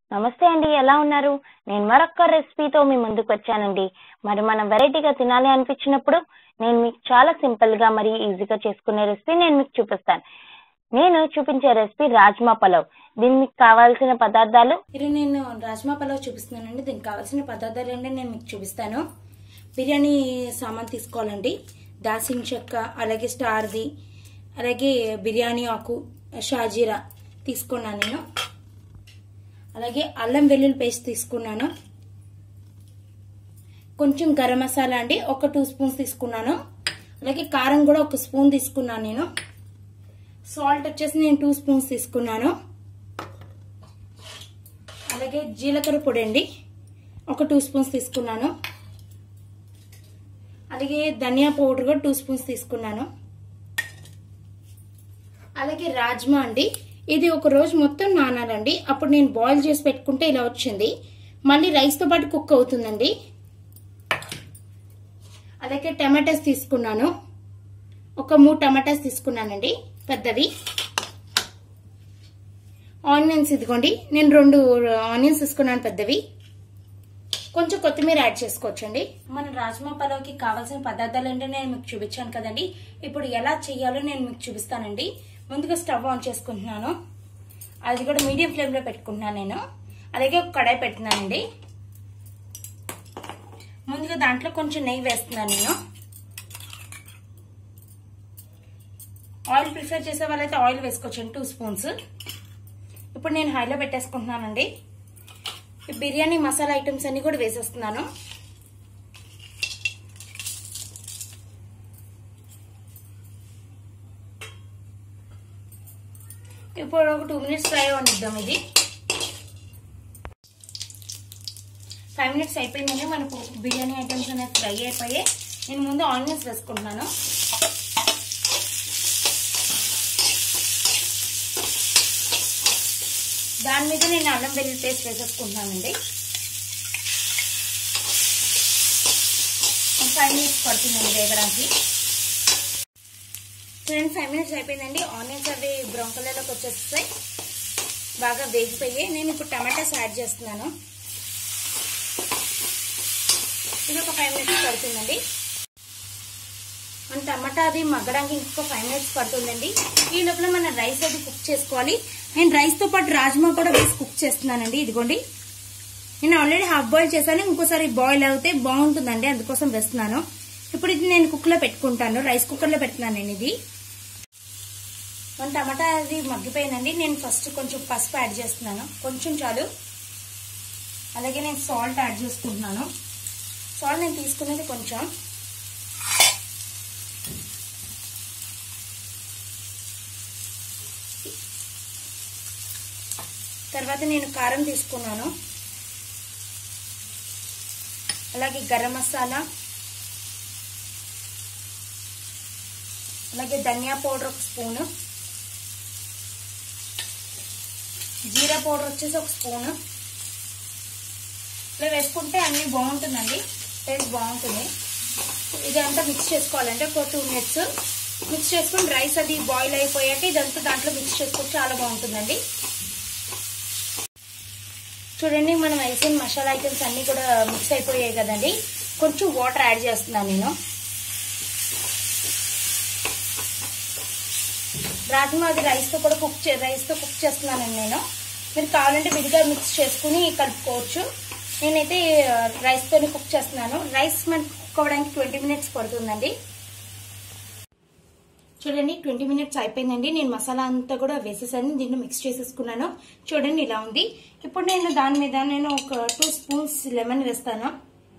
నమస్తే అండి ఎలా ఉన్నారు నేను మరొక రెసిపీతో మీ ముందుకు వచ్చానండి మరి మనం వెరైటీగా తినాలి అనిపించినప్పుడు నేను మీకు చాలా సింపుల్ గా మరి ఈజీగా చేసుకునే రెసిపీ నేను మీకు చూపిస్తాను నేను చూపించే రెసిపీ రాజ్మా పలావ్ దీనికి మీకు కావాల్సిన పదార్థాలు ఈరోజు నేను రాజ్మా పలావ్ చూపిస్తున్నానండి దీనికి కావాల్సిన పదార్థాలు ఏంటో నేను మీకు చూపిస్తాను బిర్యానీ సామాన్ తీసుకోవాలండి దాల్చిన చెక్క అలాగే స్టార్ది అలాగే బిర్యానీ ఆకు షాజీరా తీసుకున్నాను నేను అలాగే అల్లం వెల్లుల్లి పేస్ట్ తీసుకున్నాను కొంచెం గరం మసాలా అండి ఒక టూ స్పూన్స్ తీసుకున్నాను అలాగే కారం కూడా ఒక స్పూన్ తీసుకున్నాను నేను సాల్ట్ వచ్చేసి నేను టూ స్పూన్స్ తీసుకున్నాను అలాగే జీలకర్ర పొడి అండి ఒక టూ స్పూన్స్ తీసుకున్నాను అలాగే ధనియా పౌడర్ కూడా టూ స్పూన్స్ తీసుకున్నాను అలాగే రాజ్మా అండి ఇది ఒక రోజు మొత్తం నానాలండి అప్పుడు నేను బాయిల్ చేసి పెట్టుకుంటే ఇలా వచ్చింది మళ్ళీ రైస్తో పాటు కుక్ అవుతుందండి అలాగే టమాటాస్ తీసుకున్నాను ఒక మూడు టమాటాస్ తీసుకున్నానండి పెద్దవి ఆనియన్స్ ఇదిగోండి నేను రెండు ఆనియన్స్ తీసుకున్నాను పెద్దవి కొంచెం కొత్తిమీర యాడ్ చేసుకోవచ్చండి మన రాజ్మా పలావ్కి కావాల్సిన పదార్థాలు ఏంటో నేను మీకు చూపించాను కదండి ఇప్పుడు ఎలా చేయాలో నేను మీకు చూపిస్తానండి ముందుగా స్టవ్ ఆన్ చేసుకుంటున్నాను అది కూడా మీడియం ఫ్లేమ్లో పెట్టుకుంటున్నాను నేను అలాగే ఒక కడాయి పెట్టినానండి ముందుగా దాంట్లో కొంచెం నెయ్యి వేస్తున్నాను నేను ఆయిల్ ప్రిఫర్ చేసే వాళ్ళైతే ఆయిల్ వేసుకోవచ్చండి టూ స్పూన్స్ ఇప్పుడు నేను హైలో పెట్టేసుకుంటున్నానండి బిర్యానీ మసాలా ఐటమ్స్ అన్ని కూడా వేసేస్తున్నాను ఇప్పుడు ఒక టూ మినిట్స్ ఫ్రై అవనిద్దాం ఇది ఫైవ్ మినిట్స్ అయిపోయిందండి మనకు బిర్యానీ ఐటమ్స్ అనేవి ఫ్రై అయిపోయి నేను ముందు ఆనియన్స్ వేసుకుంటున్నాను దాని మీద నేను అల్లం వెల్లుల్లి పేస్ట్ వేసేసుకుంటున్నానండి ఫైవ్ మినిట్స్ పడుతుందండి వేగడానికి చూడండి ఫైవ్ మినిట్స్ అయిపోయిందండి ఆనియన్స్ అవి బ్రౌన్ కలర్లోకి వచ్చేస్తాయి బాగా వేగిపోయి నేను ఇప్పుడు టమాటాస్ యాడ్ చేస్తున్నాను ఇది ఒక ఫైవ్ మినిట్స్ పడుతుందండి మన టమాటా అది మగ్గడానికి ఇంకొక ఫైవ్ మినిట్స్ పడుతుందండి ఈ లోపల మన రైస్ అది కుక్ చేసుకోవాలి నేను రైస్తో పాటు రాజ్మా కూడా వేసి కుక్ చేస్తున్నానండి ఇదిగోండి నేను ఆల్రెడీ హాఫ్ బాయిల్ చేశాను ఇంకోసారి బాయిల్ అవుతే బాగుంటుందండి అందుకోసం వేస్తున్నాను ఇప్పుడు ఇది నేను కుక్కర్లో పెట్టుకుంటాను రైస్ కుక్కర్లో పెడుతున్నాను నేను ఇది మన టమాటా అది మగ్గిపోయిందండి నేను ఫస్ట్ కొంచెం పసుపు యాడ్ చేస్తున్నాను కొంచెం చాలు అలాగే నేను సాల్ట్ యాడ్ చేసుకుంటున్నాను సాల్ట్ నేను తీసుకునేది కొంచెం తర్వాత నేను కారం తీసుకున్నాను అలాగే గరం మసాలా అలాగే ధనియా పౌడర్ ఒక స్పూను జీరా పౌడర్ వచ్చేసి ఒక స్పూను ఇలా వేసుకుంటే అన్నీ బాగుంటుందండి టేస్ట్ బాగుంటుంది ఇదంతా మిక్స్ చేసుకోవాలంటే ఒక టూ మినిట్స్ మిక్స్ చేసుకుని రైస్ అది బాయిల్ అయిపోయాక ఇదంతా దాంట్లో మిక్స్ చేసుకుంటే చాలా బాగుంటుందండి చూడండి మనం వేసిన మసాలా ఐటమ్స్ అన్నీ కూడా మిక్స్ అయిపోయాయి కదండి కొంచెం వాటర్ యాడ్ చేస్తున్నాను నేను రాజ్మా అది రైస్తో కూడా కుక్ చే రైస్తో కుక్ చేస్తున్నానండి నేను మీరు కావాలంటే విడిగా మిక్స్ చేసుకుని కలుపుకోవచ్చు నేనైతే రైస్తోనే కుక్ చేస్తున్నాను రైస్ మనకి కుక్ అవ్వడానికి ట్వంటీ మినిట్స్ పడుతుందండి చూడండి ట్వంటీ మినిట్స్ అయిపోయిందండి నేను మసాలా అంతా కూడా వేసేసాను దీన్ని మిక్స్ చేసేసుకున్నాను చూడండి ఇలా ఉంది ఇప్పుడు నేను దాని మీద నేను ఒక టూ స్పూన్స్ లెమన్ వేస్తాను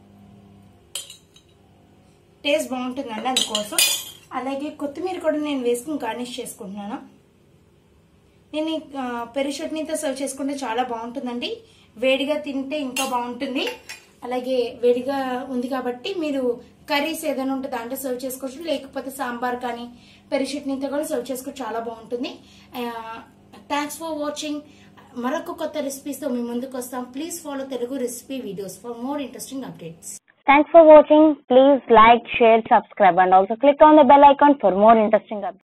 టేస్ట్ బాగుంటుందండి అందుకోసం అలాగే కొత్తిమీర కూడా నేను వేసుకుని గార్నిష్ చేసుకుంటున్నాను నేను పెరి చట్నీతో సర్వ్ చేసుకుంటే చాలా బాగుంటుందండి వేడిగా తింటే ఇంకా బాగుంటుంది అలాగే వేడిగా ఉంది కాబట్టి మీరు కర్రీస్ ఏదైనా ఉంటే దాంట్లో సర్వ్ చేసుకోవచ్చు లేకపోతే సాంబార్ కానీ పెరి చట్నీతో కూడా సర్వ్ చేసుకోవచ్చు చాలా బాగుంటుంది థ్యాంక్స్ ఫర్ వాచింగ్ మరొక కొత్త రెసిపీస్తో మీ ముందుకు వస్తాం please follow Telugu recipe videos for more interesting updates thanks for watching please like share subscribe and also click on the bell icon for more interesting